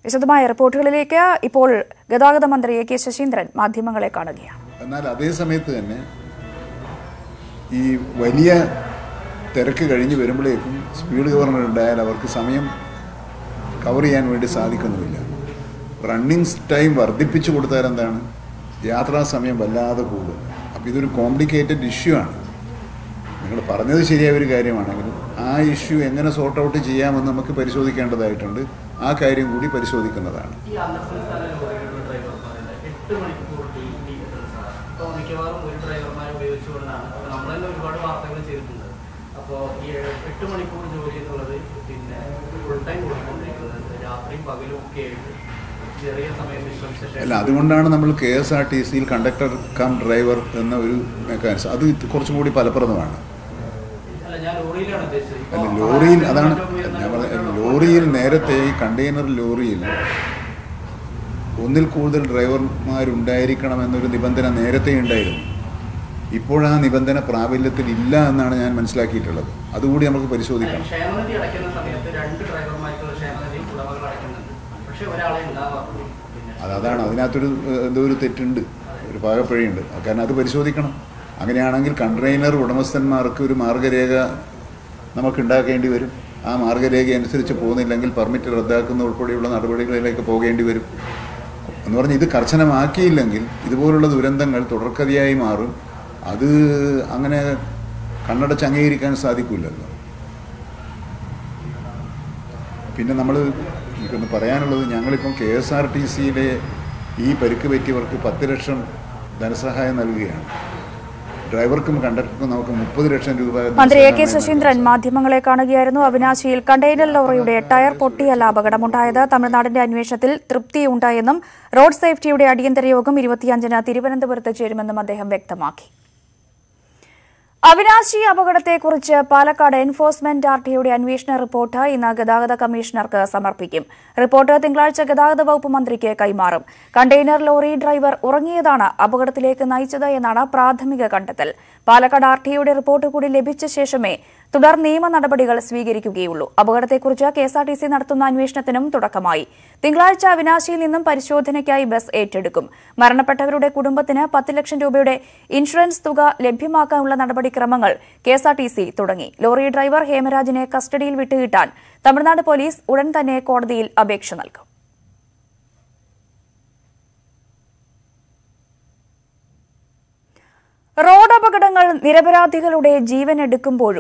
വിശദമായ റിപ്പോർട്ടുകളിലേക്ക് ഇപ്പോൾ ഗതാഗത മന്ത്രി എ കെ ശശീന്ദ്രൻ മാധ്യമങ്ങളെ കാണുകയാണ് എന്നാൽ അതേ സമയത്ത് തന്നെ ഈ വലിയ തിരക്ക് കഴിഞ്ഞ് വരുമ്പോഴേക്കും സ്പീഡ് ഗവർണർ ഉണ്ടായാൽ അവർക്ക് സമയം കവർ ചെയ്യാൻ വേണ്ടി സാധിക്കുന്നുമില്ല റണ്ണിങ് ടൈം വർദ്ധിപ്പിച്ചു കൊടുത്താൽ എന്താണ് യാത്രാ സമയം വല്ലാതെ കൂടും അപ്പോൾ ഇതൊരു കോംപ്ലിക്കേറ്റഡ് ഇഷ്യൂ ആണ് നിങ്ങൾ പറഞ്ഞത് ശരിയായ ഒരു കാര്യമാണെങ്കിലും ആ ഇഷ്യൂ എങ്ങനെ സോർട്ട് ഔട്ട് ചെയ്യാമെന്ന് നമുക്ക് പരിശോധിക്കേണ്ടതായിട്ടുണ്ട് ആ കാര്യം കൂടി പരിശോധിക്കുന്നതാണ് ഈ അന്തർസംസ്ഥാന ലോറികളുടെ ഡ്രൈവർമാരുടെ എട്ട് മണിക്കൂർ ഡെയിലി ആണ് അപ്പോൾ മിക്കവാറും ഒരു ഡ്രൈവർമാരെ ഉപയോഗിച്ചുകൊണ്ടാണ് അപ്പോൾ നമ്മൾ തന്നെ ഒരുപാട് വാർത്തകൾ ചെയ്തിട്ടുണ്ട് അപ്പോൾ ഈ എട്ട് മണിക്കൂർ ജോലി എന്നുള്ളത് പിന്നെ ഫുൾ ടൈം ഓടിക്കൊണ്ടിരിക്കുന്നത് രാത്രിയും പകലും ഒക്കെ ആയിട്ട് ചെറിയ സമയം വിശ്രമിച്ച അല്ല ശേഷം അതുകൊണ്ടാണ് നമ്മൾ കെ എസ് ആർ ടി സിയിൽ കണ്ടക്ടർ കം ഡ്രൈവർ എന്ന ഒരു മെക്കാനിസം അത് കുറച്ചും കൂടി ഫലപ്രദമാണ് അല്ല ഞാൻ ലോറിയിലാണ് ഉദ്ദേശിച്ചത് അല്ല ഇപ്പോൾ ലോറിയിൽ ആയിരത്തി അതാണ് അഞ്ഞൂറ് ഞാൻ എന്ന പറഞ്ഞ ലോറിയിൽ നേരത്തെ ഈ കണ്ടെയ്നർ ലോറിയിൽ ഒന്നിൽ കൂടുതൽ ഡ്രൈവർമാരുണ്ടായിരിക്കണം എന്നൊരു നിബന്ധന നേരത്തെ ഉണ്ടായിരുന്നു ഇപ്പോഴാ നിബന്ധന പ്രാബല്യത്തിൽ ഇല്ല എന്നാണ് ഞാൻ മനസ്സിലാക്കിയിട്ടുള്ളത് അതുകൂടി നമുക്ക് പരിശോധിക്കണം ക്ഷേമനിധി അടയ്ക്കുന്ന സമയത്ത് രണ്ട് ഡ്രൈവർമാർക്കുള്ള ക്ഷേമനിധി ഉടമകൾ അടയ്ക്കുന്നുണ്ട് പക്ഷേ ഒരാളെ ഉണ്ടാവാറുള്ളൂ പിന്നെ അത് അതാണ് അതിനകത്തൊരു ഏഹ്, എന്തോ ഒരു തെറ്റുണ്ട് ഒരു പാകപ്പിഴയുണ്ട് കാരണം അത് പരിശോധിക്കണം അങ്ങനെയാണെങ്കിൽ കണ്ടെയ്നർ ഉടമസ്ഥന്മാർക്ക് ഒരു മാർഗരേഖ നമുക്ക് ഉണ്ടാക്കേണ്ടി വരും ആ മാർഗരേഖ അനുസരിച്ച് പോകുന്നില്ലെങ്കിൽ പെർമിറ്റ് റദ്ദാക്കുന്ന ഉൾപ്പെടെയുള്ള നടപടികളിലേക്ക് പോകേണ്ടി വരും എന്ന് പറഞ്ഞ് ഇത് കർശനമാക്കിയില്ലെങ്കിൽ ഇതുപോലുള്ള ദുരന്തങ്ങൾ തുടർക്കഥയായി മാറും അത് അങ്ങനെ കണ്ണടച്ച് അംഗീകരിക്കാൻ സാധിക്കില്ലല്ലോ പിന്നെ നമ്മൾ എനിക്കൊന്ന് പറയാനുള്ളത് ഞങ്ങളിപ്പം കെ എസ് ആർ ടി സിയിലെ ഈ പരിക്ക് പറ്റിയവർക്ക് പത്ത് ലക്ഷം ധനസഹായം നൽകുകയാണ് ഡ്രൈവർക്കും കണ്ടക്ടർക്കും നമുക്ക് മുപ്പത് ലക്ഷം രൂപ മന്ത്രി എ കെ ധനസഹായം ശശീന്ദ്രൻ നൽകും. മാധ്യമങ്ങളെ കാണുകയായിരുന്നു അവിനാശിയിൽ കണ്ടെയ്നർ ലോറിയുടെ ടയർ പൊട്ടിയല്ല അപകടമുണ്ടായത് തമിഴ്നാടിന്റെ അന്വേഷണത്തിൽ തൃപ്തിയുണ്ടായെന്നും റോഡ് സേഫ്റ്റിയുടെ അടിയന്തര യോഗം ഇരുപത്തിയഞ്ചിന് തിരുവനന്തപുരത്ത് ചേരുമെന്നും അദ്ദേഹം വ്യക്തമാക്കി അവിനാശി അപകടത്തെക്കുറിച്ച് പാലക്കാട് എൻഫോഴ്സ്മെന്റ് ആർ ടിയുടെ അന്വേഷണ റിപ്പോർട്ട് ഇന്ന് ഗതാഗത കമ്മീഷണർക്ക് സമർപ്പിക്കും റിപ്പോർട്ട് തിങ്കളാഴ്ച ഗതാഗത വകുപ്പ് മന്ത്രിക്ക് കൈമാറും കണ്ടെയ്നർ ലോറി ഡ്രൈവർ ഉറങ്ങിയതാണ് അപകടത്തിലേക്ക് നയിച്ചത് എന്നാണ് പ്രാഥമിക കണ്ടെത്തൽ പാലക്കാട് ആർ ടിയുടെ റിപ്പോർട്ട് കൂടി ലഭിച്ച ശേഷമേ തുടർ നിയമ നടപടികൾ സ്വീകരിക്കുകയുള്ളൂ അപകടത്തെക്കുറിച്ച് കെഎസ്ആർടിസി നടത്തുന്ന അന്വേഷണത്തിനും തുടക്കമായി തിങ്കളാഴ്ച അവിനാശിയിൽ നിന്നും പരിശോധനയ്ക്കായി ബസ് ഏറ്റെടുക്കും മരണപ്പെട്ടവരുടെ കുടുംബത്തിന് പത്ത് ലക്ഷം രൂപയുടെ ഇൻഷുറൻസ് തുക ലഭ്യമാക്കാനുള്ള നടപടിക്രമങ്ങൾ കെഎസ്ആർടിസി തുടങ്ങി ലോറി ഡ്രൈവർ ഹേമരാജിനെ കസ്റ്റഡിയിൽ വിട്ടുകിട്ടാൻ തമിഴ്നാട് പോലീസ് ഉടൻ തന്നെ കോടതിയിൽ അപേക്ഷ നൽകും റോഡ് അപകടങ്ങൾ നിരപരാധികളുടെ ജീവൻ എടുക്കുമ്പോഴും